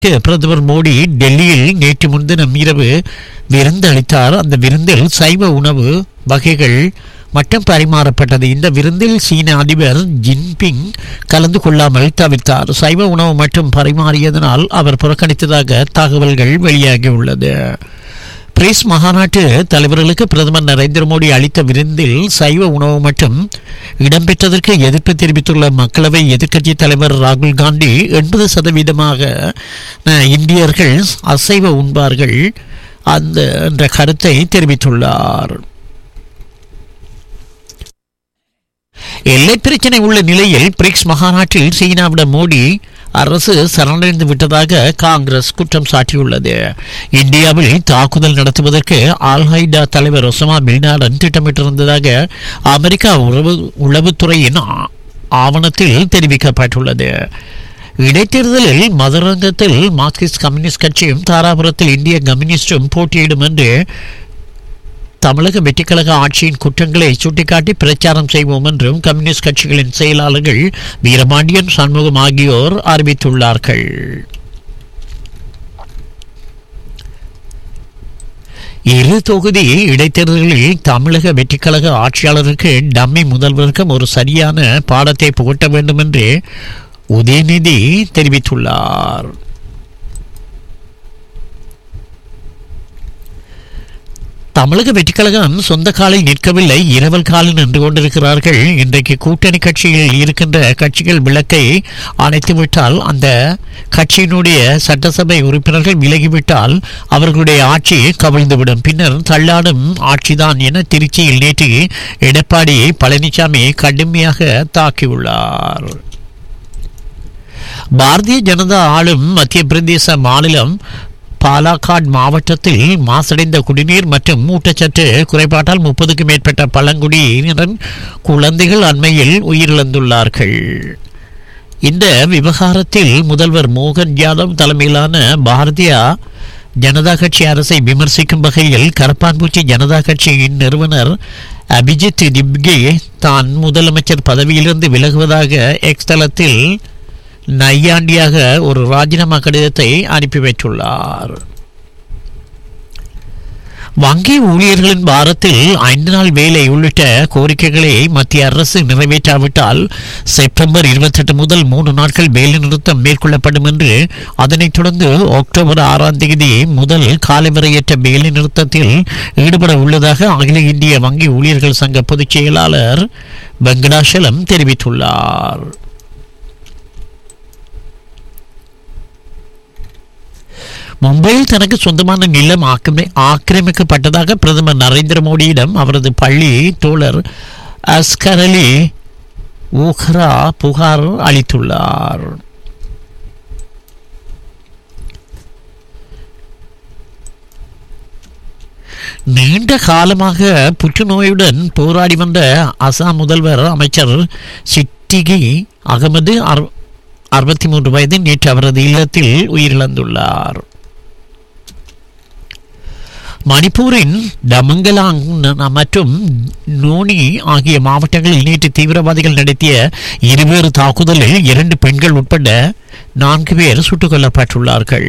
பிரதமர் மோடி டெல்லியில் நேற்று முன்தினம் இரவு விருந்து அளித்தார் அந்த விருந்தில் சைவ உணவு வகைகள் மட்டும் பரிமாறப்பட்டது இந்த விருந்தில் சீன அதிபர் ஜின்பிங் கலந்து கொள்ளாமல் தவிர்த்தார் சைவ உணவு மட்டும் பரிமாறியதனால் அவர் புறக்கணித்ததாக தகவல்கள் வெளியாகியுள்ளது பிரிஸ் மாநாட்டு தலைவர்களுக்கு பிரதமர் நரேந்திர மோடி அளித்த விருந்தில் சைவ உணவு மட்டும் இடம்பெற்றதற்கு எதிர்ப்பு தெரிவித்துள்ள மக்களவை எதிர்க்கட்சி தலைவர் ராகுல் காந்தி எண்பது சதவீதமாக அஹ், இந்தியர்கள் அசைவ உண்பார்கள் அந்த என்ற கருத்தை தெரிவித்துள்ளார் எல்லை பிரச்சனை உள்ள நிலையில் பிரிக்ஸ் மாநாட்டில் சீனாவிடம் மோடி அரசு சரணடைந்து விட்டதாக காங்கிரஸ் குற்றம் சாட்டியுள்ளது இந்தியாவில் தாக்குதல் நடத்துவதற்கு ஆல் ஹைடா தலைவர் ஒசமா பின்லாடன் திட்டமிட்டிருந்ததாக அமெரிக்கா உளவு உளவுத்துறையின் ஆ- ஆவணத்தில் தெரிவிக்கப்பட்டுள்ளது இடைத்தேர்தலில் மதுரங்கத்தில் மார்க்சிஸ்ட் கம்யூனிஸ்ட் கட்சியும் தாராபுரத்தில் இந்திய கம்யூனிஸ்டும் போட்டியிடும் என்று தமிழக வெற்றிக்கழக ஆட்சியின் குற்றங்களை சுட்டிக்காட்டி பிரச்சாரம் செய்வோம் என்றும் கம்யூனிஸ்ட் கட்சிகளின் செயலாளர்கள் வீரபாண்டியன் சண்முகம் ஆகியோர் அறிவித்துள்ளார்கள் இரு தொகுதி இடைத்தேர்தலில் தமிழக வெற்றிக்கழக ஆட்சியாளருக்கு டம்மி முதல்வருக்கும் ஒரு சரியான பாடத்தை புகட்ட வேண்டும் என்று உதயநிதி தெரிவித்துள்ளார் தமிழக வெற்றிக்கழகம் சொந்த காலில் நிற்கவில்லை இரவல் காலில் நின்று கொண்டிருக்கிறார்கள் இன்றைக்கு கூட்டணி கட்சியில் இருக்கின்ற கட்சிகள் விளக்கை அணைத்துவிட்டால் அந்த கட்சியினுடைய சட்டசபை உறுப்பினர்கள் விலகிவிட்டால் அவர்களுடைய ஆட்சி கவிழ்ந்துவிடும் பின்னர் தள்ளாடும் ஆட்சிதான் என திருச்சியில் நேற்று எடப்பாடி பழனிசாமி கடுமையாக தாக்கியுள்ளார் பாரதிய ஜனதா ஆளும் மத்திய பிரதேச மாநிலம் பாலாகாட் மாவட்டத்தில் மாசடைந்த குடிநீர் மற்றும் ஊட்டச்சத்து குறைபாட்டால் முப்பதுக்கும் மேற்பட்ட பழங்குடியினர் குழந்தைகள் அண்மையில் உயிரிழந்துள்ளார்கள் இந்த விவகாரத்தில் முதல்வர் மோகன் யாதவ் தலைமையிலான பாரதிய ஜனதா கட்சி அரசை விமர்சிக்கும் வகையில் கரப்பான்பூச்சி ஜனதா கட்சியின் நிறுவனர் அபிஜித் திப்கே தான் முதலமைச்சர் பதவியிலிருந்து விலகுவதாக எக்ஸ் தளத்தில் நையாண்டியாக ஒரு ராஜினாமா கடிதத்தை அனுப்பி வைத்துள்ளார் வங்கி ஊழியர்களின் வாரத்தில் ஐந்து நாள் வேலை உள்ளிட்ட கோரிக்கைகளை மத்திய அரசு நிறைவேற்றாவிட்டால் செப்டம்பர் இருபத்தெட்டு முதல் மூன்று நாட்கள் வேலை நிறுத்தம் மேற்கொள்ளப்படும் என்று அதனைத் தொடர்ந்து அக்டோபர் ஆறாம் தேதி முதல் காலை வரையற்ற வேலை நிறுத்தத்தில் ஈடுபட உள்ளதாக அகில இந்திய வங்கி ஊழியர்கள் சங்க பொதுச் செயலாளர் வெங்கடாசலம் தெரிவித்துள்ளார் மும்பையில் தனக்கு சொந்தமான நிலம் ஆக்கிரமி ஆக்கிரமிக்கப்பட்டதாக பிரதமர் நரேந்திர மோடியிடம் அவரது பள்ளி தோழர் அஸ்கர் அலி ஊஹ்ரா புகார் அளித்துள்ளார் நீண்ட காலமாக புற்றுநோயுடன் போராடி வந்த அசாம் முதல்வர் அமைச்சர் சிட்டிகி அகமது அறு அறுபத்தி மூன்று வயது நேற்று அவரது இல்லத்தில் உயிரிழந்துள்ளார் மணிப்பூரின் டமங்கலாங் மற்றும் நோனி ஆகிய மாவட்டங்களில் நேற்று தீவிரவாதிகள் நடத்திய இருவேறு தாக்குதலில் இரண்டு பெண்கள் உட்பட நான்கு பேர் சுட்டுக் கொல்லப்பட்டுள்ளார்கள்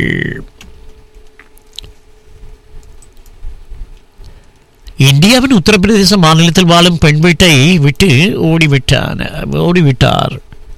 இந்தியாவின் உத்தரப்பிரதேச மாநிலத்தில் வாழும் பெண் வீட்டை விட்டு ஓடிவிட்டார் ஓடிவிட்டார்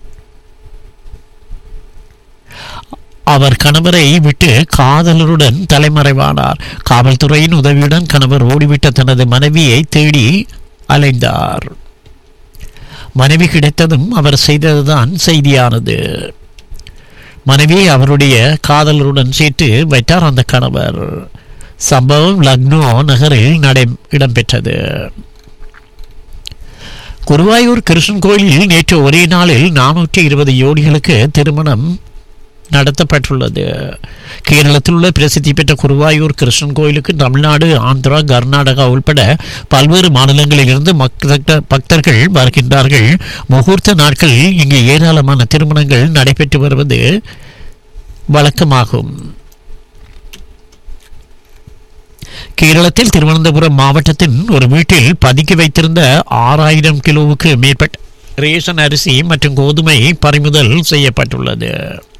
அவர் கணவரை விட்டு காதலருடன் தலைமறைவானார் காவல்துறையின் உதவியுடன் கணவர் ஓடிவிட்ட தனது மனைவியை தேடி அலைந்தார் மனைவி கிடைத்ததும் அவர் செய்ததுதான் செய்தியானது மனைவியை அவருடைய காதலருடன் சேர்த்து வைத்தார் அந்த கணவர் சம்பவம் லக்னோ நகரில் நடை இடம்பெற்றது குருவாயூர் கிருஷ்ணன் கோயிலில் நேற்று ஒரே நாளில் நானூற்றி இருபது யோடிகளுக்கு திருமணம் நடத்தப்பட்டுள்ளது கேரளத்தில் உள்ள பிரசித்தி பெற்ற குருவாயூர் கிருஷ்ணன் கோயிலுக்கு தமிழ்நாடு ஆந்திரா கர்நாடகா உள்பட பல்வேறு மாநிலங்களில் இருந்து மக்த- பக்தர்கள் வருகின்றார்கள் முகூர்த்த நாட்களில் இங்கு ஏராளமான திருமணங்கள் நடைபெற்று வருவது வழக்கமாகும் கேரளத்தில் திருவனந்தபுரம் மாவட்டத்தின் ஒரு வீட்டில் பதுக்கி வைத்திருந்த ஆறாயிரம் கிலோவுக்கு மேற்பட்ட ரேஷன் அரிசி மற்றும் கோதுமை பறிமுதல் செய்யப்பட்டுள்ளது